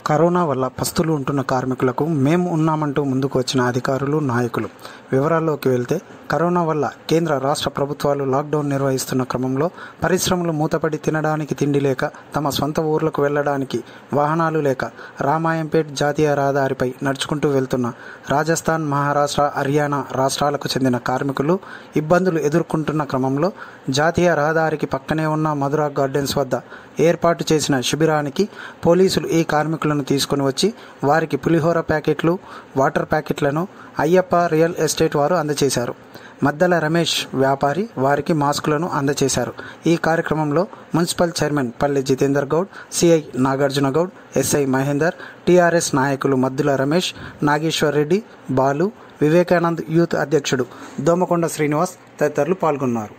corona వల్ల పస్తులు ఉంటున్న కార్మికులకు మేము ఉన్నామంటూ ముందుకు వచ్చిన అధికారులు నాయకులు వివరాల్లోకి వెళ్తే కరోనా వల్ల కేంద్ర రాష్ట్ర ప్రభుత్వాలు లాక్డౌన్ నిర్వహిస్తున్న క్రమంలో పరిశ్రమలు మూతపడి తినడానికి తిండి లేక తమ సొంత ఊర్లకు వెళ్ళడానికి వాహనాలు లేక రామాయంపేట్ జాతీయ రహదారిపై నడుచుకుంటూ వెళ్తున్న రాజస్థాన్ మహారాష్ట్ర హర్యానా రాష్ట్రాలకు చెందిన కార్మికులు ఇబ్బందులు ఎదుర్కొంటున్న క్రమంలో జాతీయ రహదారికి పక్కనే ఉన్న మధురా గార్డెన్స్ వద్ద ఏర్పాటు చేసిన శిబిరానికి పోలీసులు ఈ కార్మికులను తీసుకుని వచ్చి వారికి పులిహోర ప్యాకెట్లు వాటర్ ప్యాకెట్లను అయ్యప్ప రియల్ ఎస్టేట్ వారు అందజేశారు మద్దల రమేష్ వ్యాపారి వారికి మాస్కులను అందజేశారు ఈ కార్యక్రమంలో municipal chairman Palle Jitender Goud CI Nagarjuna Goud SI Mahender TRS నాయకులు మద్దుల రమేష్ నాగేశ్వర్ రెడ్డి బాలు వివేకానంద్ యూత్ అధ్యక్షుడు దోమకొండ శ్రీనివాస్ తదితరులు పాల్గొన్నారు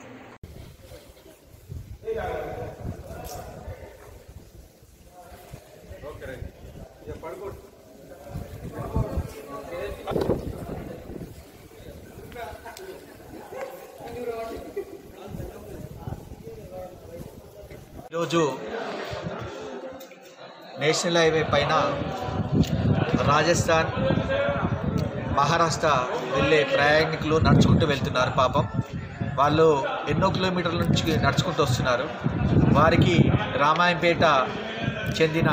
ఈరోజు నేషనల్ హైవే పైన రాజస్థాన్ మహారాష్ట్ర వెళ్ళే ప్రయాణికులు నడుచుకుంటూ వెళ్తున్నారు పాపం వాళ్ళు ఎన్నో కిలోమీటర్ల నుంచి నడుచుకుంటూ వస్తున్నారు వారికి రామాయంపేట చెందిన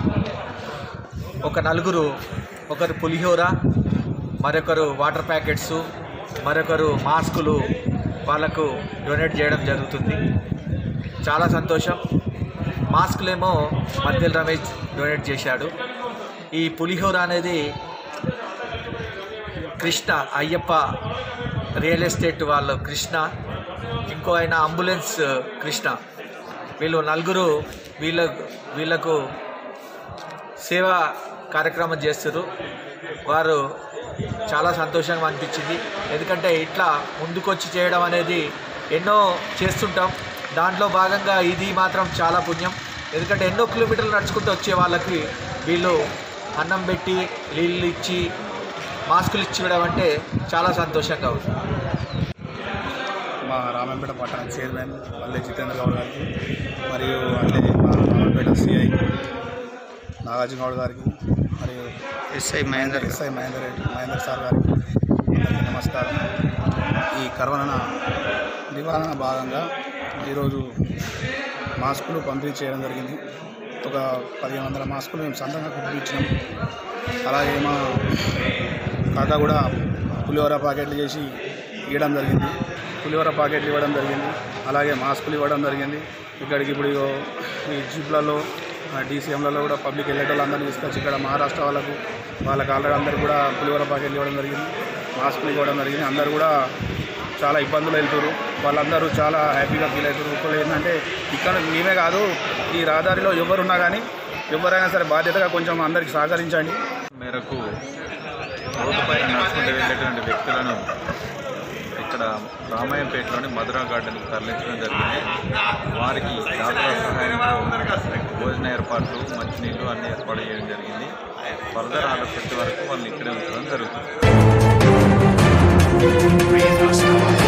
ఒక నలుగురు ఒకరు పులిహోర మరొకరు వాటర్ ప్యాకెట్స్ మరొకరు మాస్కులు వాళ్ళకు డొనేట్ చేయడం జరుగుతుంది చాలా సంతోషం మాస్కులేమో మధ్యల రమేష్ డొనేట్ చేశాడు ఈ పులిహోర అనేది కృష్ణ అయ్యప్ప రియల్ ఎస్టేట్ వాళ్ళు కృష్ణ ఇంకో ఆయన అంబులెన్స్ కృష్ణ వీళ్ళు నలుగురు వీళ్ళ వీళ్ళకు సేవా కార్యక్రమం చేస్తారు వారు చాలా సంతోషంగా అనిపించింది ఎందుకంటే ఇట్లా ముందుకొచ్చి చేయడం అనేది ఎన్నో చేస్తుంటాం దాంట్లో భాగంగా ఇది మాత్రం చాలా పుణ్యం ఎందుకంటే ఎన్నో కిలోమీటర్లు నడుచుకుంటూ వచ్చే వాళ్ళకి వీళ్ళు అన్నం పెట్టి నీళ్ళు ఇచ్చి మాస్కులు ఇచ్చి ఇవ్వడం అంటే చాలా సంతోషంగా ఉంది మా రామంపేట పట్టణ చైర్మన్ పల్లె జితేంద్ర గౌడ్ గారికి మరియు అట్లే మా రామంపేట సిఐ నాగార్జున గౌడ్ గారికి మరియు SI Mahender SI Mahender Reddy Mahender sir గారికి అందరికీ నమస్కారం ఈ కరోనా నివారణ భాగంగా ఈరోజు మాస్కులు పంపిణీ చేయడం జరిగింది ఒక పదిహేను వందల మాస్కులు మేము సొంతంగా కుట్టించినాం అలాగే మా కాకా కూడా పులిహోర ప్యాకెట్లు చేసి ఇవ్వడం జరిగింది పులిహోర ప్యాకెట్లు ఇవ్వడం జరిగింది అలాగే మాస్కులు ఇవ్వడం జరిగింది ఇక్కడికి ఇప్పుడు ఇగో ఈ జీప్లలో డీసీఎంలలో కూడా పబ్లిక్ వెళ్ళేటోళ్ళందరినీ తీసుకొచ్చి ఇక్కడ మహారాష్ట్ర వాళ్ళకు వాళ్ళకి ఆల్రెడీ అందరికీ కూడా పులిహోర ప్యాకెట్లు ఇవ్వడం జరిగింది మాస్కులు ఇవ్వడం జరిగింది అందరూ కూడా చాలా ఇబ్బందులు వెళ్తారు వాళ్ళందరూ చాలా హ్యాపీగా ఫీల్ అవుతారు ఇప్పుడు ఏంటంటే ఇక్కడ మేమే కాదు ఈ రహదారిలో ఎవరున్నా కానీ ఎవరైనా సరే బాధ్యతగా కొంచెం అందరికి సహకరించండి మేరకు రోడ్డుపై నడుచుకుంటూ వెళ్ళేటువంటి వ్యక్తులను ఇక్కడ రామాయంపేటలోని మధురా గార్డెన్కి తరలించడం జరిగింది వారికి డాక్టర్ల సహాయంతో భోజన ఏర్పాట్లు మంచినీళ్ళు అన్ని ఏర్పాటు చేయడం జరిగింది ఫర్దర్ ఆర్డర్స్ వచ్చే వరకు వాళ్ళని ఇక్కడే ఉంచడం జరుగుతుంది